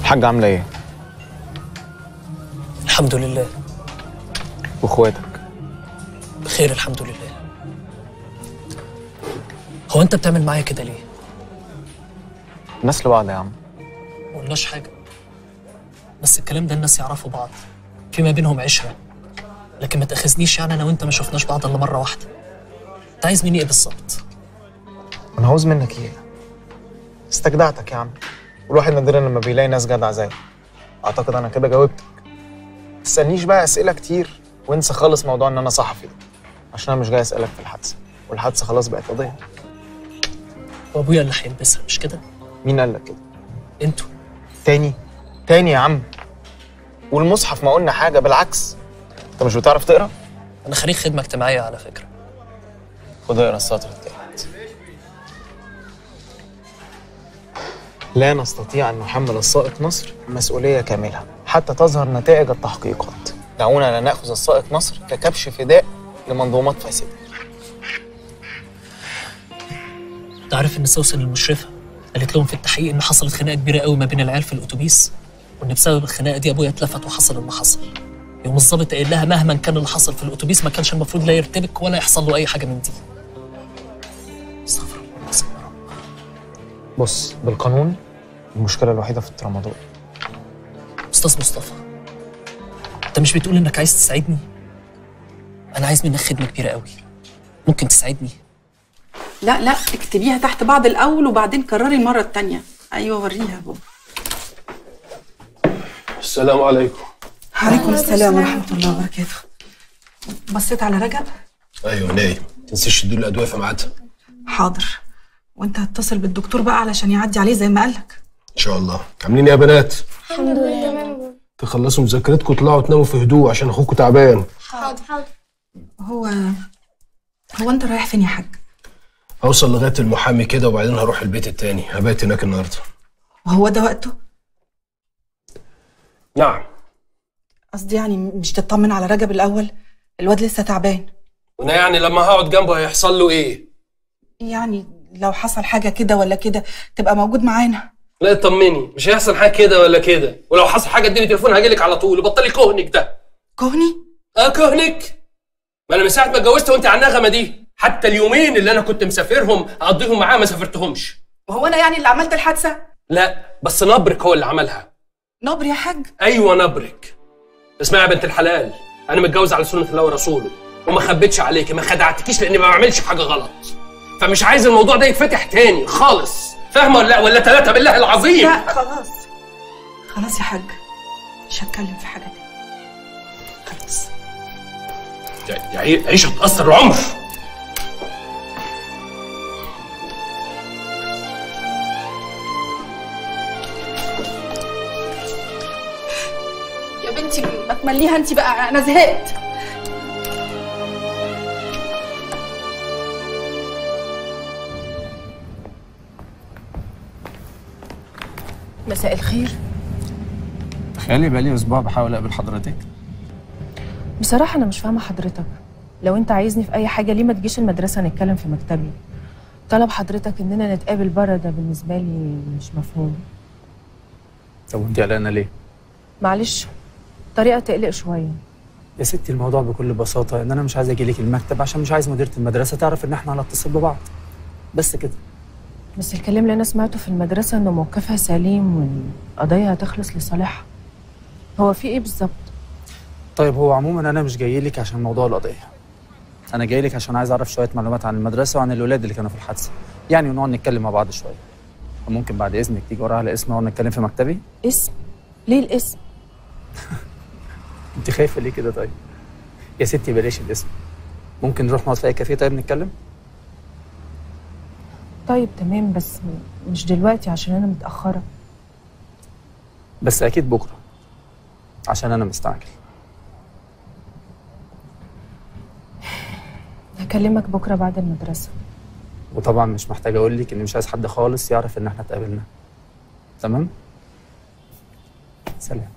الحاجة عاملة ايه؟ الحمد لله واخواتك بخير الحمد لله هو انت بتعمل معايا كده ليه؟ الناس لبعض يا عم ما قلناش حاجه بس الكلام ده الناس يعرفوا بعض في ما بينهم عشره لكن ما تاخذنيش يعني انا وانت ما شفناش بعض الا مره واحده انت عايز مني ايه بالظبط؟ انا عاوز منك ايه؟ استجدعتك يا عم والواحد نادرا لما بيلاقي ناس جدعة زيك اعتقد انا كده جاوبتك تسألنيش بقى اسئلة كتير وانسى خالص موضوع ان انا صحفي ده عشان انا مش جاي اسألك في الحادثة والحادثة خلاص بقت قضية وابويا اللي هيلبسها مش كده؟ مين قال لك كده؟ انتوا تاني تاني يا عم والمصحف ما قلنا حاجة بالعكس انت مش بتعرف تقرا؟ انا خريج خدمه اجتماعيه على فكره خد اقرا السطر التالت لا نستطيع أن نحمل السائق مصر مسؤولية كاملة حتى تظهر نتائج التحقيقات دعونا لا نأخذ السائق مصر ككبش فداء لمنظومات فاسدة انت عارف ان سوسن المشرفه قالت لهم في التحقيق ان حصلت خناقه كبيره قوي ما بين العيال في الاتوبيس وان بسبب الخناقه دي ابويا اتلفت وحصل اللي حصل يوم الظابط قايل لها مهما كان اللي حصل في الاتوبيس ما كانش المفروض لا يرتبك ولا يحصل له اي حاجه من دي استغفر الله العظيم يا رب بص بالقانون المشكلة الوحيدة في الترامادول استاذ مصطفى انت مش بتقول انك عايز تساعدني انا عايز منك خدمه كبيره قوي ممكن تساعدني لا لا اكتبيها تحت بعض الاول وبعدين كرري المره الثانيه ايوه وريها بابا السلام عليكم عليكم السلام ورحمه الله وبركاته بصيت على رجب ايوه نايم تنسيش تدور الادويه في ميعادها حاضر وانت هتصل بالدكتور بقى علشان يعدي عليه زي ما قالك ان شاء الله عاملين ايه يا بنات الحمد لله تمام تخلصوا مذاكرتكم وتطلعوا تناموا في هدوء عشان اخوكم تعبان حاضر حاضر هو هو انت رايح فين يا حاج هوصل لغايه المحامي كده وبعدين هروح البيت التاني هبات هناك النهارده وهو ده وقته نعم قصدي يعني مش تطمن على رجب الاول الواد لسه تعبان وانا يعني لما هقعد جنبه هيحصل له ايه يعني لو حصل حاجه كده ولا كده تبقى موجود معانا لا اطمني مش هيحصل حاجه كده ولا كده ولو حصل حاجه اديني تليفون هاجيلك على طول وبطلي كهنك ده كهني اه كهنك ما انا من ساعه ما اتجوزت وانت على النغمه دي حتى اليومين اللي انا كنت مسافرهم اقضيهم معاه ما سافرتهمش وهو انا يعني اللي عملت الحادثه لا بس نبرك هو اللي عملها نبر يا حاج ايوه نبرك اسمعي يا بنت الحلال انا متجوز على سنه الله ورسوله وما خبيتش عليكي ما خدعتكيش لاني ما بعملش حاجه غلط فمش عايز الموضوع ده يتفتح تاني خالص فاهمه ولا لا ولا ثلاثه بالله العظيم لا خلاص خلاص يا حاج مش هتكلم في حاجه تاني خلاص يا- يا عي- عيشه تاثر العمر يا بنتي ما تمليها انت بقى انا زهقت مساء الخير تخيلي بقالي اسبوع بحاول اقابل حضرتك بصراحة أنا مش فاهمة حضرتك لو أنت عايزني في أي حاجة ليه ما تجيش المدرسة نتكلم في مكتبي طلب حضرتك إننا نتقابل بره ده بالنسبة لي مش مفهوم طب وانت قلقانه ليه معلش طريقة تقلق شوية يا ستي الموضوع بكل بساطه ان انا مش عايز اجي لك المكتب عشان مش عايز مديره المدرسه تعرف ان احنا على اتصال ببعض بس كده بس الكلام اللي أنا سمعته في المدرسة إنه موقفها سليم والقضية هتخلص لصالحها هو في إيه بالظبط؟ طيب هو عموما انا مش جاي لك عشان موضوع القضيه انا جاي لك عشان عايز اعرف شويه معلومات عن المدرسه وعن الولاد اللي كانوا في الحادثه يعني ونقعد نتكلم مع بعض شويه ممكن بعد اذنك تيجي ورايا على اسم ونقعد نتكلم في مكتبي اسم؟ ليه الاسم؟ انت خايفه ليه كده طيب يا ستي بلاش الاسم ممكن نروح نقعد في اي كافيه طيب نتكلم طيب تمام بس مش دلوقتي عشان أنا متأخرة بس اكيد بكره عشان انا مستعجل هكلمك بكرة بعد المدرسة وطبعا مش محتاج اقول لك اني مش عايز حد خالص يعرف ان احنا اتقابلنا تمام سلام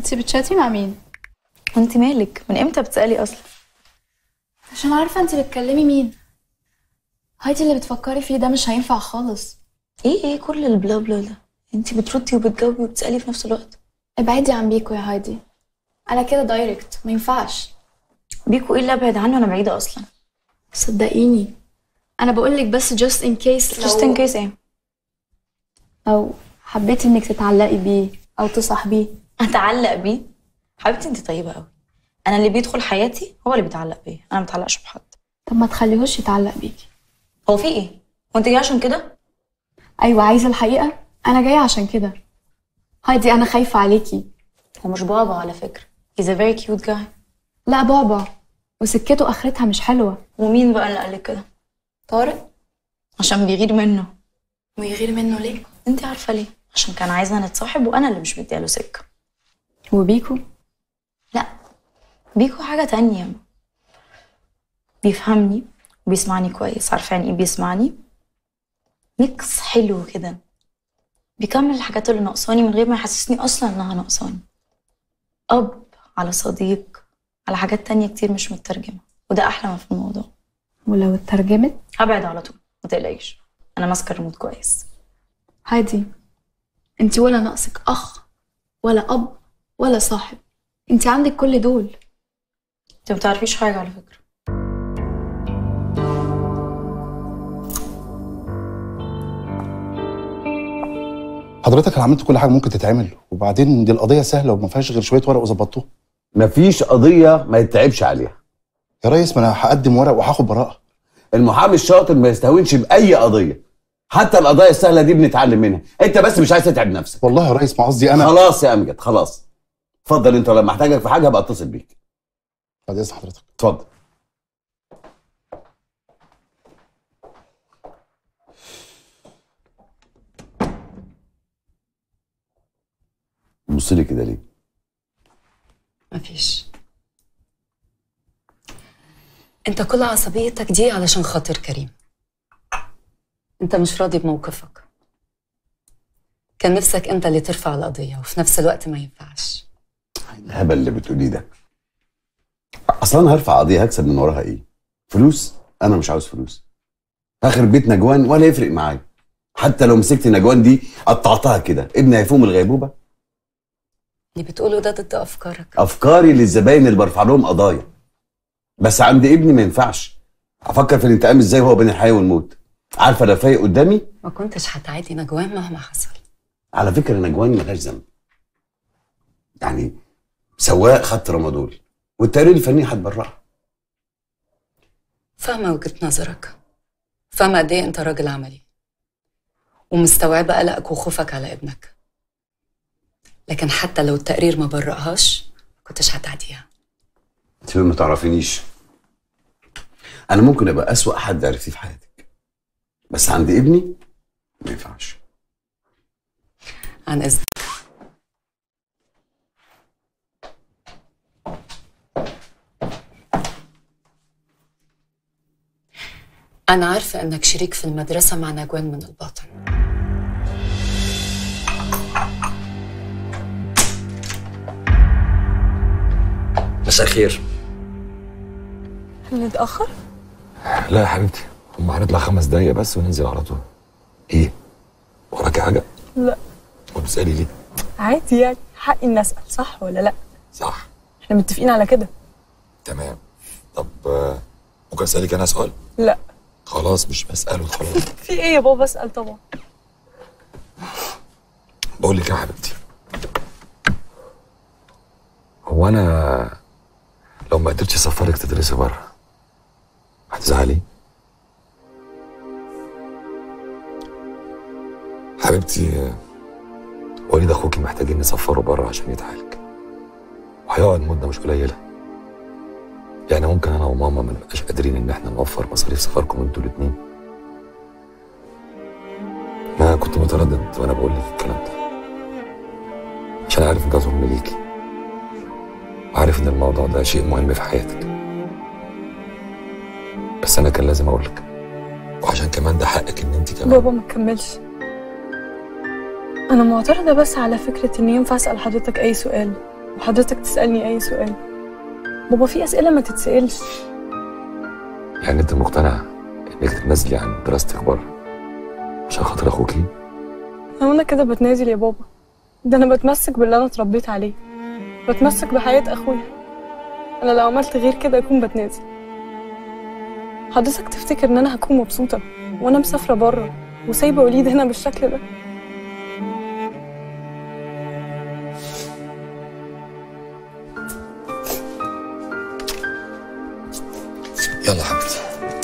انت بتشاتي مع مين وانت مالك من امتى بتسالي اصلا عشان عارفه انت بتكلمي مين هايدي اللي بتفكري فيه ده مش هينفع خالص ايه ايه كل البلا بلا ده انت بتردي وبتجاوبي وبتسالي في نفس الوقت ابعدي عن بيكو يا هايدي انا كده دايركت ما ينفعش بيكو ايه اللي ابعد عنه انا بعيده اصلا صدقيني انا بقول لك بس just in case جاست ان كيس ايه او حبيتي انك تتعلقي بيه او تصاحبيه اتعلق بيه حبيبتي انت طيبه قوي انا اللي بيدخل حياتي هو اللي بيتعلق بيا انا ما بتعلقش بحد طب ما تخليهوش يتعلق بيكي هو في ايه هو انت جايه عشان كده ايوه عايزه الحقيقه انا جايه عشان كده هايدي انا خايفه عليكي هو مش بابا على فكره he's a very cute guy لا بابا وسكته اخرتها مش حلوه ومين بقى اللي قالك كده طارق عشان بيغير منه ويغير منه ليه انت عارفه ليه عشان كان عايزنا نتصاحب وانا اللي مش مدياله سكه وبيكو لا بيكو حاجه تانية بيفهمني وبيسمعني كويس عارفه يعني ايه بيسمعني ميكس حلو كده بيكمل الحاجات اللي ناقصاني من غير ما يحسسني اصلا انها ناقصاني اب على صديق على حاجات تانية كتير مش مترجمه وده احلى ما في الموضوع ولو اترجمت هبعد على طول ما تقلقيش انا ماسكه الريموت كويس هايدي انت ولا ناقصك اخ ولا اب ولا صاحب انت عندك كل دول انت ما بتعرفيش حاجه على فكره حضرتك انا عملت كل حاجه ممكن تتعمل وبعدين دي القضيه سهله وما فيهاش غير شويه ورق وظبطوه مفيش قضيه ما يتعبش عليها يا ريس ما انا هقدم ورق وهاخد براءه المحامي الشاطر ما يستهونش باي قضيه حتى القضايا السهله دي بنتعلم منها انت بس مش عايز تتعب نفسك والله يا ريس ما قصدي انا خلاص يا امجد خلاص اتفضل انت لما احتاجك في حاجه هبقى اتصل بيك بعد اذن حضرتك اتفضل بص لي كده ليه مفيش انت كل عصبيتك دي علشان خاطر كريم انت مش راضي بموقفك كان نفسك انت اللي ترفع القضية وفي نفس الوقت ما ينفعش الهبل اللي بتقوليه ده اصلا انا هرفع قضيه هكسب من وراها ايه فلوس انا مش عاوز فلوس اخر بيت نجوان ولا يفرق معايا حتى لو مسكت نجوان دي قطعتها كده ابني هيفوق من الغيبوبه اللي بتقوله ده ضد افكارك افكاري للزباين اللي برفع لهم قضايا بس عند ابني ما ينفعش افكر في الانتقام ازاي وهو بين الحياه والموت عارفه لو فايق قدامي ما كنتش هتعادي نجوان مهما حصل على فكره نجوان ملهاش ذنب يعني سواق خد ترامادول والتقرير الفني هتبرأها فاهمة وجهة نظرك فاهمة قد ايه انت راجل عملي ومستوعبة قلقك وخوفك على ابنك لكن حتى لو التقرير ما برأهاش ما كنتش هتعديها انت ما تعرفينيش انا ممكن ابقى اسوأ حد عرفتيه في حياتك بس عند ابني ما ينفعش عن اذنك أنا عارفة إنك شريك في المدرسة مع نجوان من الباطن مساء الخير نتأخر؟ لا يا حبيبتي هم هنطلع خمس دقايق بس وننزل على طول ايه وراكي حاجه لا وبتسالي ليه عادي يعني حقي إني أسأل صح ولا لا؟ صح احنا متفقين على كده تمام طب آه، ممكن اسالك انا سؤال لا خلاص مش بساله خلاص في ايه يا بابا اسأل طبعا بقول لك يا حبيبتي هو انا لو ما قدرتش اسفرك تدرسي بره هتزعلي حبيبتي آه، وليد اخوكي محتاجين نسفره بره عشان يتعالج وهيقعد مده مش قليله يعني ممكن انا وماما ما نبقاش قادرين ان احنا نوفر مصاريف سفركم انتوا الاتنين ما كنت متردد وانا بقول لك الكلام ده عشان عارف ان ده ظلم ليكي وعارف ان الموضوع ده شيء مهم في حياتك بس انا كان لازم اقول لك وعشان كمان ده حقك ان انت كمان بابا ما تكملش انا معترضة بس على فكرة ان ينفع اسأل حضرتك اي سؤال وحضرتك تسألني أي سؤال بابا في أسئلة ما تتسألش يعني انت مقتنع انك تتنازلي عن دراستك بره عشان خاطر اخوكي هو أنا كده بتنازل يا بابا ده أنا بتمسك باللي أنا اتربيت عليه بتمسك بحياة أخويا أنا لو عملت غير كده أكون بتنازل حضرتك تفتكر إن أنا هكون مبسوطة وأنا مسافرة بره وسايبة وليد هنا بالشكل ده يلا حبيبتي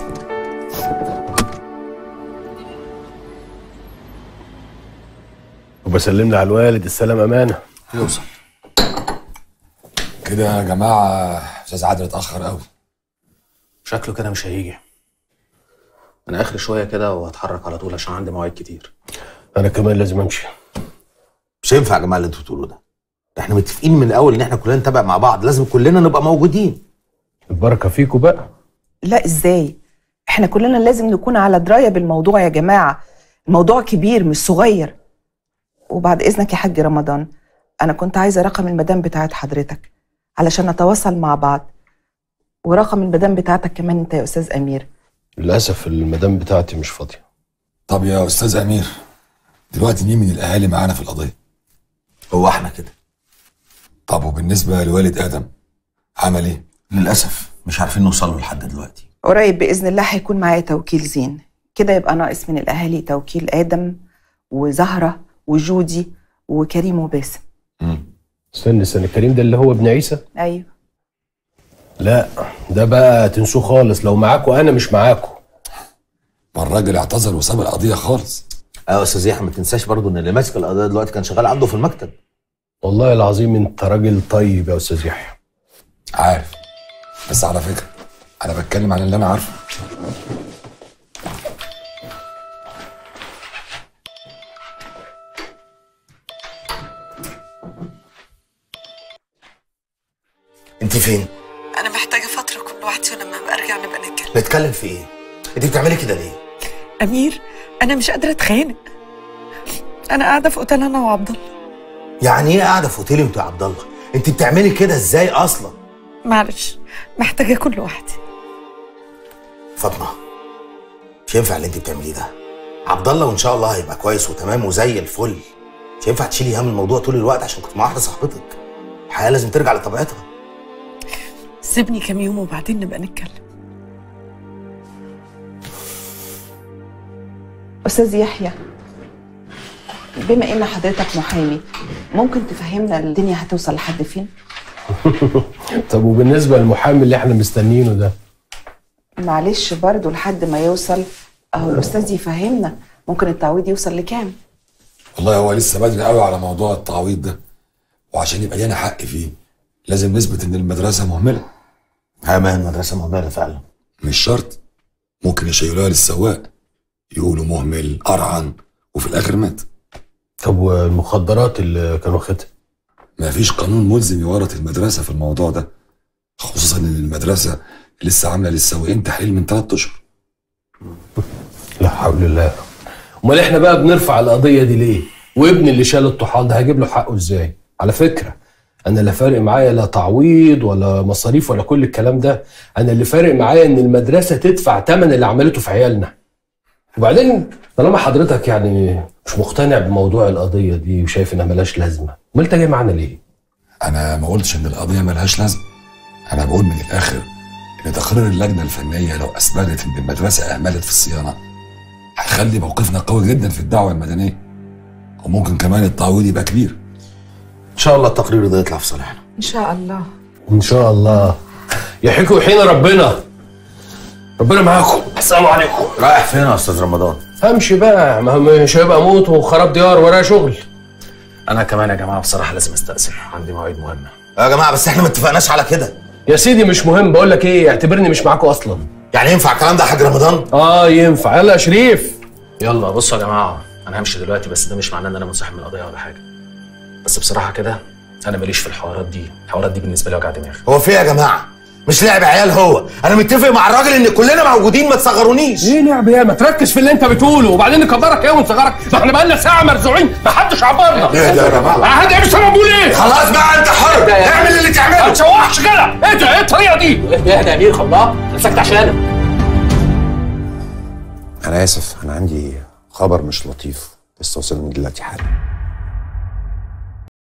وبسلم على الوالد السلام امانه يوصل كده يا جماعه استاذ عادل اتاخر قوي شكله كده مش هيجي انا اخر شويه كده وهتحرك على طول عشان عندي مواعيد كتير انا كمان لازم امشي مش هينفع يا جماعه اللي انتوا بتقولوه ده احنا متفقين من الاول ان احنا كلنا نتابع مع بعض لازم كلنا نبقى موجودين البركه فيكم بقى لا ازاي احنا كلنا لازم نكون على درايه بالموضوع يا جماعه الموضوع كبير مش صغير وبعد اذنك يا حاج رمضان انا كنت عايزه رقم المدام بتاعت حضرتك علشان نتواصل مع بعض ورقم المدام بتاعتك كمان انت يا استاذ امير للاسف المدام بتاعتي مش فاضيه طب يا استاذ امير دلوقتي مين من الاهالي معانا في القضيه هو احنا كده طب وبالنسبه لوالد ادم عمل ايه للاسف مش عارفين نوصل له لحد دلوقتي قريب باذن الله هيكون معايا توكيل زين كده يبقى ناقص من الاهالي توكيل ادم وزهره وجودي وكريم وباسم استنى استنى كريم ده اللي هو ابن عيسى ايوه لا ده بقى تنسوه خالص لو معاكوا انا مش معاكوا ما الراجل اعتذر وساب القضيه خالص اه يا استاذ يحيى ما تنساش برضو ان اللي ماسك القضيه دلوقتي كان شغال عنده في المكتب والله العظيم انت راجل طيب يا استاذ يحيى عارف بس على فكره انا بتكلم عن اللي انا عارفه انت فين انا محتاجه فتره كل لوحدي ولما ابقى ارجع نبقى نتكلم نتكلم في ايه انت بتعملي كده ليه امير انا مش قادره اتخانق انا قاعده في اوتيل انا وعبد الله يعني ايه قاعده في اوتيلي وانت يا عبد الله انت بتعملي كده ازاي اصلا معلش محتاجه اكون لوحدي فاطمه مش ينفع اللي انت بتعمليه ده عبد الله وان شاء الله هيبقى كويس وتمام وزي الفل مش ينفع تشيلي هم الموضوع طول الوقت عشان كنت مع واحده صاحبتك الحياه لازم ترجع لطبيعتها سيبني كام يوم وبعدين نبقى نتكلم استاذ يحيى بما ان حضرتك محامي ممكن تفهمنا الدنيا هتوصل لحد فين طب وبالنسبه للمحامي اللي احنا مستنيينه ده معلش برضو لحد ما يوصل اهو الاستاذ يفهمنا ممكن التعويض يوصل لكام والله هو لسه بدري قوي على موضوع التعويض ده وعشان يبقى لنا حق فيه لازم نثبت ان المدرسه مهمله امان المدرسه مهمله فعلا مش شرط ممكن يشيلوها للسواق يقولوا مهمل قرعن وفي الاخر مات طب والمخدرات اللي كانوا واخدها ما فيش قانون ملزم يورط المدرسه في الموضوع ده خصوصا ان المدرسه لسه عامله للسواقين تحليل من ثلاث اشهر لا حول الله امال احنا بقى بنرفع القضيه دي ليه وابني اللي شال الطحال ده هجيب له حقه ازاي على فكره انا لا فارق معايا لا تعويض ولا مصاريف ولا كل الكلام ده انا اللي فارق معايا ان المدرسه تدفع ثمن اللي عملته في عيالنا وبعدين طالما حضرتك يعني مش مقتنع بموضوع القضيه دي وشايف انها ملهاش لازمه امال انت جاي معانا ليه انا ما قلتش ان القضيه ملهاش لازمه انا بقول من الاخر ان تقرير اللجنه الفنيه لو اثبتت ان المدرسه اهملت في الصيانه هيخلي موقفنا قوي جدا في الدعوه المدنيه وممكن كمان التعويض يبقى كبير ان شاء الله التقرير ده يطلع في صالحنا ان شاء الله ان شاء الله يحييكم ويحيينا ربنا ربنا معاكم السلام عليكم رايح فين يا استاذ رمضان امشي بقى ما هو مش هيبقى موت وخراب ديار ورايا شغل انا كمان يا جماعه بصراحه لازم استأذن عندي مواعيد مهمه يا جماعه بس احنا ما اتفقناش على كده يا سيدي مش مهم بقول لك ايه اعتبرني مش معاكم اصلا يعني ينفع الكلام ده يا حاج رمضان اه ينفع يلا يا شريف يلا بصوا يا جماعه انا همشي دلوقتي بس ده مش معناه ان انا منسحب من القضيه ولا حاجه بس بصراحه كده انا ماليش في الحوارات دي الحوارات دي بالنسبه لي وجع دماغ هو في إيه يا جماعه مش لعب عيال هو انا متفق مع الراجل ان كلنا موجودين ما تصغرونيش ايه لعب ايه ما تركز في اللي انت بتقوله وبعدين نكبرك ايه ونصغرك ما احنا بقالنا ساعه مرزوعين ما حدش عبرنا ايه ده يا جماعه هاد ايه مش انا بقول ايه خلاص بقى انت حر اعمل اللي تعمله ما تشوحش كده ايه ده ايه الطريقه دي اهدى يا امير خلاص مسكت عشانك انا اسف انا عندي خبر مش لطيف لسه وصلني دلوقتي حالا